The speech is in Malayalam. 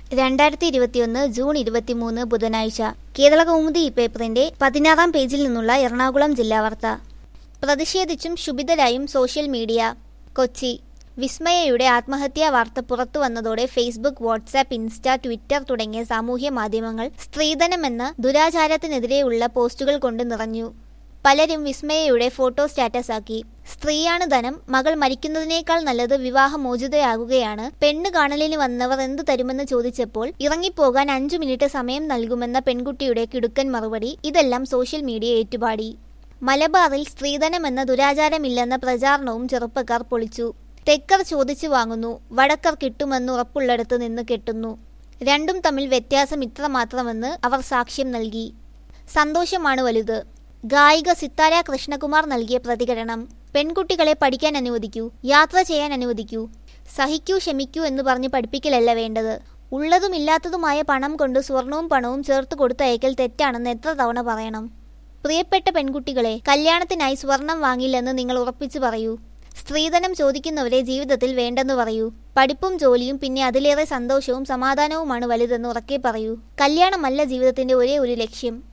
രണ്ടായിരത്തി ഇരുപത്തിയൊന്ന് ജൂൺ ഇരുപത്തിമൂന്ന് ബുധനാഴ്ച കേരള കൗമുദി ഈ പേപ്പറിന്റെ പതിനാറാം പേജിൽ നിന്നുള്ള എറണാകുളം ജില്ലാ വാർത്ത പ്രതിഷേധിച്ചും ക്ഷുഭിതരായും സോഷ്യൽ മീഡിയ കൊച്ചി വിസ്മയയുടെ ആത്മഹത്യാ വാർത്ത പുറത്തു വന്നതോടെ ഫേസ്ബുക്ക് വാട്സാപ്പ് ഇൻസ്റ്റ ട്വിറ്റർ തുടങ്ങിയ സാമൂഹ്യ മാധ്യമങ്ങൾ സ്ത്രീധനമെന്ന ദുരാചാരത്തിനെതിരെയുള്ള പോസ്റ്റുകൾ കൊണ്ട് നിറഞ്ഞു പലരും വിസ്മയയുടെ ഫോട്ടോ സ്റ്റാറ്റസ് ആക്കി സ്ത്രീയാണ് ധനം മകൾ മരിക്കുന്നതിനേക്കാൾ നല്ലത് വിവാഹമോചിതയാകുകയാണ് പെണ്ണ് കാണലിന് വന്നവർ എന്ത് തരുമെന്ന് ചോദിച്ചപ്പോൾ ഇറങ്ങിപ്പോകാൻ അഞ്ചു മിനിറ്റ് സമയം നൽകുമെന്ന പെൺകുട്ടിയുടെ കിടുക്കൻ മറുപടി ഇതെല്ലാം സോഷ്യൽ മീഡിയ ഏറ്റുപാടി മലബാറിൽ സ്ത്രീധനമെന്ന ദുരാചാരമില്ലെന്ന പ്രചാരണവും ചെറുപ്പക്കാർ പൊളിച്ചു തെക്കർ ചോദിച്ചു വാങ്ങുന്നു വടക്കർ കിട്ടുമെന്ന് ഉറപ്പുള്ളിടത്ത് നിന്ന് കെട്ടുന്നു രണ്ടും തമ്മിൽ വ്യത്യാസം ഇത്രമാത്രമെന്ന് അവർ സാക്ഷ്യം നൽകി സന്തോഷമാണ് വലുത് ഗായിക സിത്താര കൃഷ്ണകുമാർ നൽകിയ പ്രതികരണം പെൺകുട്ടികളെ പഠിക്കാൻ അനുവദിക്കൂ യാത്ര ചെയ്യാൻ അനുവദിക്കൂ സഹിക്കൂ ക്ഷമിക്കൂ എന്ന് പറഞ്ഞ് പഠിപ്പിക്കലല്ല വേണ്ടത് ഉള്ളതും ഇല്ലാത്തതുമായ പണം കൊണ്ട് സ്വർണവും പണവും ചേർത്ത് കൊടുത്തയക്കൽ തെറ്റാണെന്ന് എത്ര തവണ പറയണം പ്രിയപ്പെട്ട പെൺകുട്ടികളെ കല്യാണത്തിനായി സ്വർണം വാങ്ങില്ലെന്ന് നിങ്ങൾ ഉറപ്പിച്ചു പറയൂ സ്ത്രീധനം ചോദിക്കുന്നവരെ ജീവിതത്തിൽ വേണ്ടെന്ന് പറയൂ പഠിപ്പും ജോലിയും പിന്നെ അതിലേറെ സന്തോഷവും സമാധാനവുമാണ് വലുതെന്ന് ഉറക്കെ പറയൂ കല്യാണമല്ല ജീവിതത്തിന്റെ ഒരേ ഒരു ലക്ഷ്യം